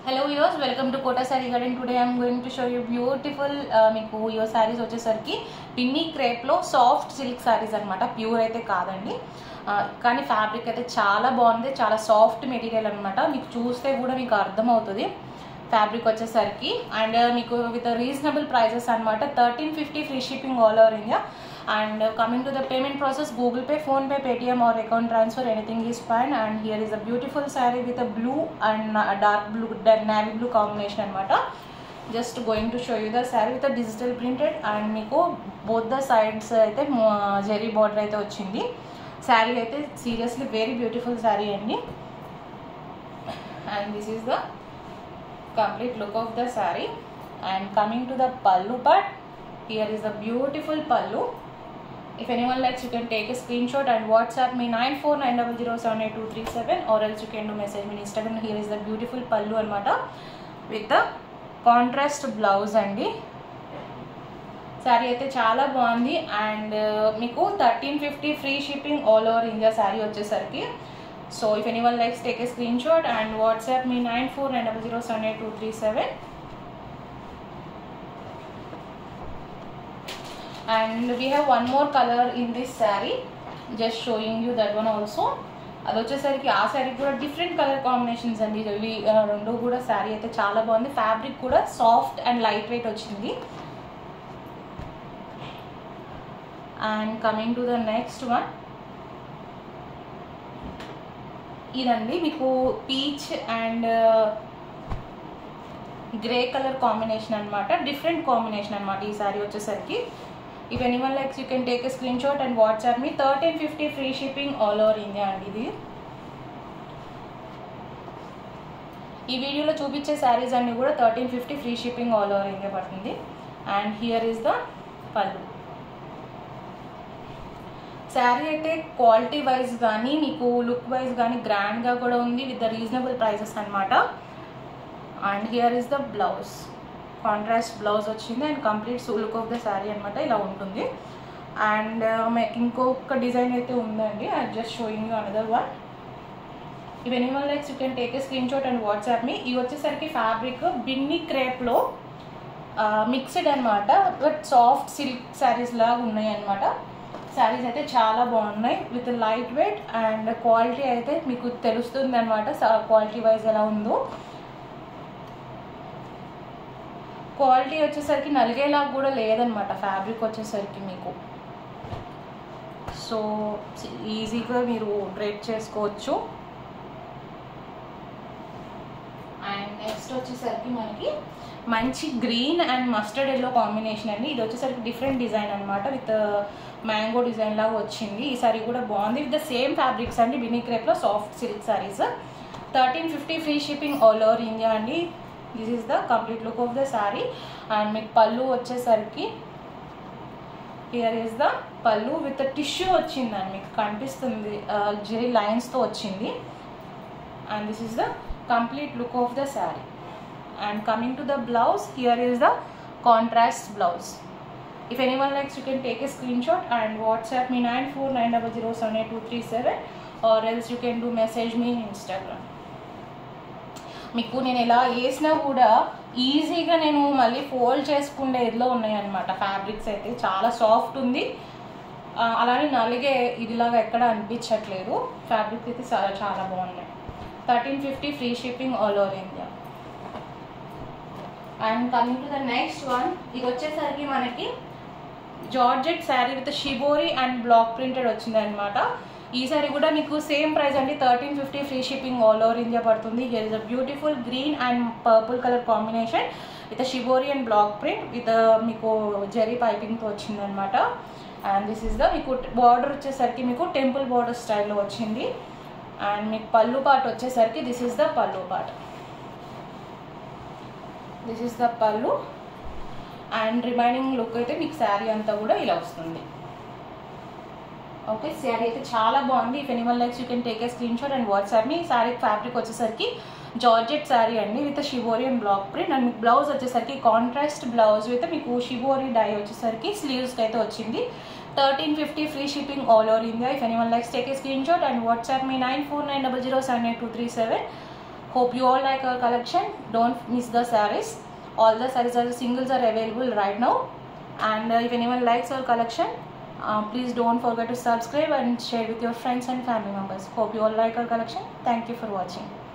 hello యూస్ welcome to Kota sari garden today I'm going to show you beautiful మీకు యో శారీస్ వచ్చేసరికి పిన్ని క్రేప్లో సాఫ్ట్ సిల్క్ శారీస్ అనమాట ప్యూర్ అయితే కాదండి ఆ, కానీ ఫ్యాబ్రిక్ అయితే చాలా బాగుంది చాలా సాఫ్ట్ మెటీరియల్ అనమాట మీకు చూస్తే కూడా మీకు అర్థమవుతుంది ఫ్యాబ్రిక్ వచ్చేసరికి అండ్ మీకు విత్ రీజనబుల్ ప్రైజెస్ అనమాట thirteen fifty free shipping all over India and coming to the payment process Google Pay PhonePe Paytm or account transfer anything is fine and here is a beautiful sari with a blue and dark blue navy blue combination అనమాట just going to show you the sari with digital printed and మీకు both the sides అయితే zari border అయితే వచ్చింది శారీ అయితే seriously very beautiful sari అండి and this is the complete look of the saree and coming to the pallu part here is a beautiful pallu if anyone likes you can take a screenshot and whatsapp me 9490078237 or else you can do message me in instagram here is the beautiful pallu anamata with the contrast blouse అండి శారీ అయితే చాలా బాగుంది and మీకు thirteen fifty free shipping all over India sari వచ్చేసరికి so if anyone likes take a screenshot and WhatsApp me nine four nine double zero seven eight two three seven and we have one more colour in this sari just showing you that one also అది వచ్చేసరికి ఆ శారీ కూడా different colour combinations అండి ఇవి ఆ, రెండు కూడా శారీ అయితే చాలా బాగుంది ఫ్యాబ్రిక్ కూడా సాఫ్ట్ అండ్ లైట్ వెయిట్ వచ్చింది and coming to the next one ఇదండి మీకు peach and grey colour combination అనమాట డిఫరెంట్ కాంబినేషన్ అనమాట ఈ సారీ వచ్చేసరికి if anyone likes you can take a screenshot and WhatsApp me thirteen fifty free shipping all over India అండి ఇది ఈ వీడియోలో చూపించే శారీస్ అన్ని కూడా thirteen fifty free shipping all over India పడుతుంది అండ్ హియర్ ఈస్ ద పళ్ళు శారీ అయితే క్వాలిటీ వైజ్ కానీ మీకు లుక్ వైజ్ కానీ గ్రాండ్గా కూడా ఉంది విత్ ద రీజనబుల్ ప్రైసెస్ అనమాట and here is the blouse contrast blouse వచ్చింది and complete look of the sari అనమాట ఇలా ఉంటుంది అండ్ ఇంకొక డిజైన్ అయితే ఉందండి I just showing you another one ఇవి anyone likes you can take a screenshot and WhatsApp me ఇవి వచ్చేసరికి ఫ్యాబ్రిక్ బిన్ని క్రేప్లో మిక్స్డ్ అనమాట బట్ సాఫ్ట్ సిల్క్ శారీస్ లాగా ఉన్నాయి అనమాట శారీస్ అయితే చాలా బాగున్నాయి with light weight and quality అయితే మీకు తెలుస్తుంది అనమాట క్వాలిటీ వైజ్ ఎలా ఉందో క్వాలిటీ వచ్చేసరికి నలిగేలాగా కూడా లేదనమాట ఫ్యాబ్రిక్ వచ్చేసరికి మీకు సో ఈజీగా మీరు డ్రేప్ చేసుకోవచ్చు అండ్ నెక్స్ట్ వచ్చేసరికి మనకి మంచి green and mustard yellow combination అండి ఇది వచ్చేసరికి డిఫరెంట్ డిజైన్ అనమాట విత్ మ్యాంగో డిజైన్ లాగా వచ్చింది ఈ సారీ కూడా బాగుంది విత్ ద సేమ్ ఫ్యాబ్రిక్స్ అండి బినీ క్రేప్లో soft silk saris thirteen fifty free shipping all over India అండి this is the complete look of the sari and మీకు పళ్ళు వచ్చేసరికి here is the pallu with tissue వచ్చిందండి మీకు కనిపిస్తుంది జెరీ లైన్స్తో వచ్చింది and this is the complete look of the sari and coming to the blouse here is the contrast blouse if anyone likes you can take a screenshot and whatsapp me 9490078237 or else you can do message me in instagram మీకు నేను ఇలా వేసినా కూడా ఈజీగా నేను మళ్ళీ fold చేసుకునే ఇదిలో ఉన్నాయన్నమాట ఫ్యాబ్రిక్స్ అయితే చాలా సాఫ్ట్ ఉంది ఆ, అలానే నలిగే ఇదిలాగా ఎక్కడ అనిపించట్లేదు ఫ్యాబ్రిక్స్ అయితే చాలా చాలా బాగున్నాయి thirteen fifty free shipping all over India and coming to the next one ఇది వచ్చేసరికి మనకి georgette sari with shibori and block printed వచ్చింది అనమాట ఈ సారీ కూడా మీకు సేమ్ ప్రైస్ అండి thirteen fifty free shipping all over India పడుతుంది here is a beautiful green and purple colour combination with shibori and block print with మీకు జెరీ పైపింగ్తో వచ్చిందనమాట అండ్ దిస్ ఇస్ ద మీకు బార్డర్ వచ్చేసరికి మీకు టెంపుల్ బార్డర్ స్టైల్లో వచ్చింది అండ్ మీకు పళ్ళు పార్ట్ వచ్చేసరికి this is the pallu part this is the pallu and remaining look అయితే మీకు శారీ అంతా కూడా ఇలా వస్తుంది ఓకే శారీ అయితే చాలా బాగుంది if anyone likes you can take a screenshot and WhatsApp me sari fabric వచ్చేసరికి జార్జెట్ శారీ అండి with shibori and block print and మీకు బ్లౌజ్ వచ్చేసరికి కాంట్రాస్ట్ బ్లౌజ్ విత్ మీకు షిబోరి డై వచ్చేసరికి స్లీవ్స్కి అయితే వచ్చింది thirteen fifty free shipping all over India if anyone likes take a screenshot and WhatsApp me nine four nine double zero seven eight two three seven hope you all like our collection don't miss the sarees all the sarees are singles are available right now and uh, if anyone likes our collection uh, please don't forget to subscribe and share with your friends and family members hope you all like our collection thank you for watching